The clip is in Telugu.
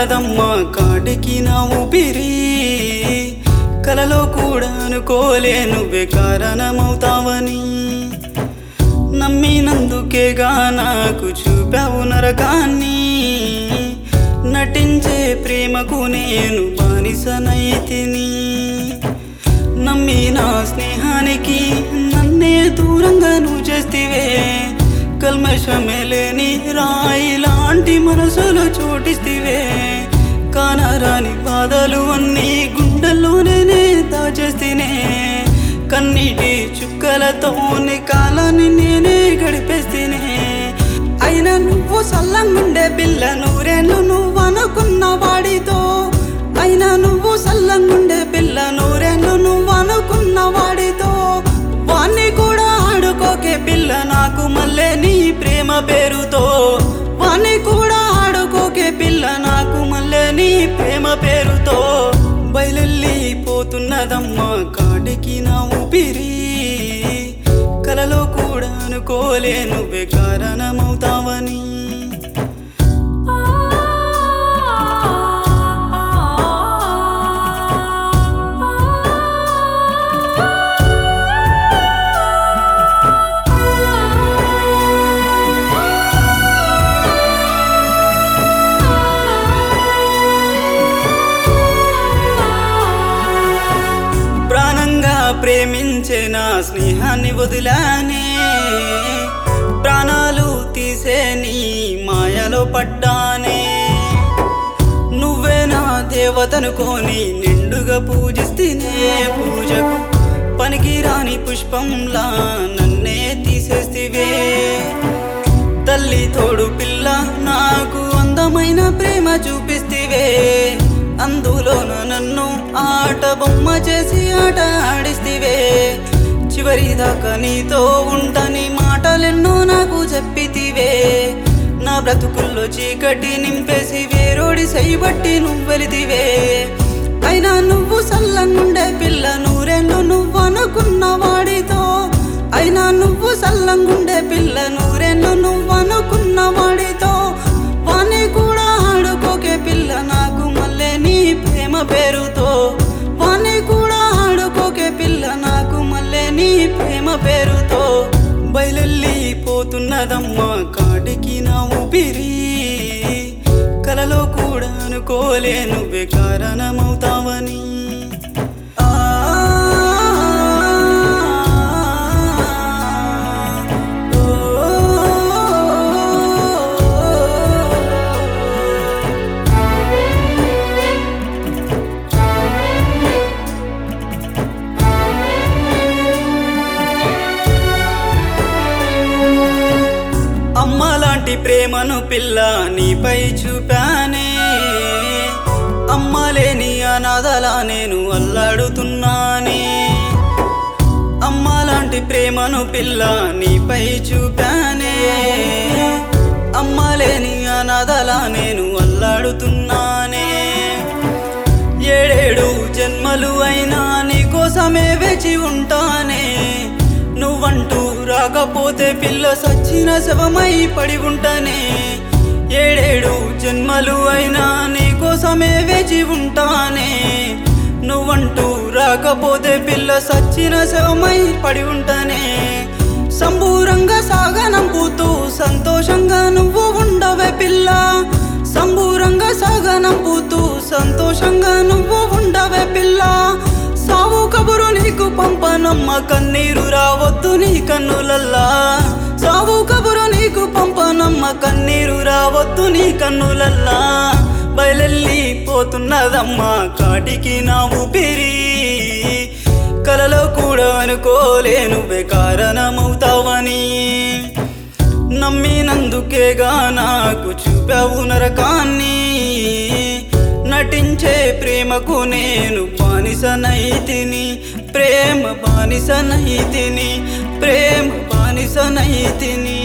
పోతున్నదమ్మా కాటికి నా ఊపిరి కలలో కూడా అనుకోలేను కారణమవుతావని నమ్మినందుకేగా నాకు చూపావు నరకాన్ని నటించే ప్రేమకు నేను బానిసనైతిని నమ్మిన స్నేహానికి నన్నే దూరంగా నువ్వు చేస్తివే కల్మషమే లేని రాయి లాంటి మనసులో చోటిస్తివే కానరాని బాధలు అన్నీ గుండెల్లోనే దాచేస్తేనే కన్నీటి చుక్కలతో నీ కాలాన్ని నేనే గడిపేస్తేనే అయినా నువ్వు సల్లంగుండే పిల్ల నూరేళ్ళు నువ్వు అనుకున్న వాడితో అయినా నువ్వు సల్లంగుండే పిల్ల నూరేళ్ళు నువ్వు అనుకున్న వాడితో వాణ్ణి కూడా ఆడుకోకే పిల్ల నాకు మళ్ళీ నీ ప్రేమ పేరుతో వాణ్ణి కూడా ఆడుకోకే పిల్ల నాకు మళ్ళీ నీ ప్రేమ పేరుతో బయలెళ్ళిపోతున్నదమ్మా కాటికి నా ఊపిరి కలలో కూడా అనుకోలేను కారణమవుతావని ప్రాణంగా ప్రేమించే నా స్నేహాన్ని వదిలానే ప్రాణాలు తీసే నీ మాయలో పడ్డానే నువ్వే నా దేవతనుకోని నిండుగా పూజిస్తేనే పూజకు పనికిరాని పుష్పంలా నన్నే తీసేస్తివే తల్లి తోడు పిల్ల నాకు అందమైన ప్రేమ చూపిస్తివే అందులోన నన్ను ఆట బొమ్మ చేసి ఆట ఆడిస్తివే చివరి దాకా నీతో ఉంటని మాటలెన్నో నాకు చెప్పితివే నా బ్రతుకుల్లో చీకటి నింపేసి వేరోడి సైబట్టి నువ్వెలితివే అయినా నువ్వు సల్లంగుండే పిల్ల నూరేళ్ళు నువ్వు అనుకున్న వాడితో అయినా నువ్వు సల్లంగుండే పిల్ల నూరేళ్ళు నువ్వు అనుకున్న వాడితో వాణ్ణి కూడా ఆడుకోకే పిల్ల నాకు మళ్ళీ నీ ప్రేమ పేరుతో వాణ్ణి కూడా ఆడుకోకే పిల్ల నాకు మళ్ళీ నీ ప్రేమ పేరుతో బయలెళ్ళిపోతున్నదమ్మా కాటికి నా ఊపిరి కలలో కూడా అనుకోలేను కారణమవుతావని ఆ అమ్మ లాంటి ప్రేమను పిల్ల నీపై చూపానే అమ్మ లేని అనాథలా నేను అల్లాడుతున్నానే అమ్మ లాంటి ప్రేమను పిల్ల నీపై చూపానే అమ్మ లేని అనాథలా నేను అల్లాడుతున్నానే ఏడేడు జన్మలు అయినా నీకోసమే వేచి ఉంటానే నువ్వంటూ రాకపోతే పిల్ల సచ్చిన శవమై పడి ఉంటానే ఏడేడు జన్మలు అయినా నీకోసమే వేచి ఉంటానే నువ్వంటూ రాకపోతే పిల్ల సచ్చిన శవమై పడి ఉంటానే సంబూరంగా సాగనంపుతూ సంతోషంగా నువ్వు ఉండవే పిల్ల సంబూరంగా సాగనంపుతూ సంతోషంగా నువ్వు ఉండవే పిల్ల సావు కబురు నీకు పంపనమ్మ కన్నీరు రావద్దు నీ కన్నులల్లా సావు కబురు నీకు పంపనమ్మ కన్నీరు రావద్దు నీ కన్నులల్లా బయలెళ్ళిపోతున్నదమ్మా కాటికి నా ఊపిరి కలలో కూడా అనుకోలేను కారణమవుతావని నమ్మినందుకేగా నాకు చూపావు నరకాన్ని నటించే ప్రేమకు నేను బానిసనైతిని ప్రేమ బానిసనైతిని ప్రేమ బానిసనైతిని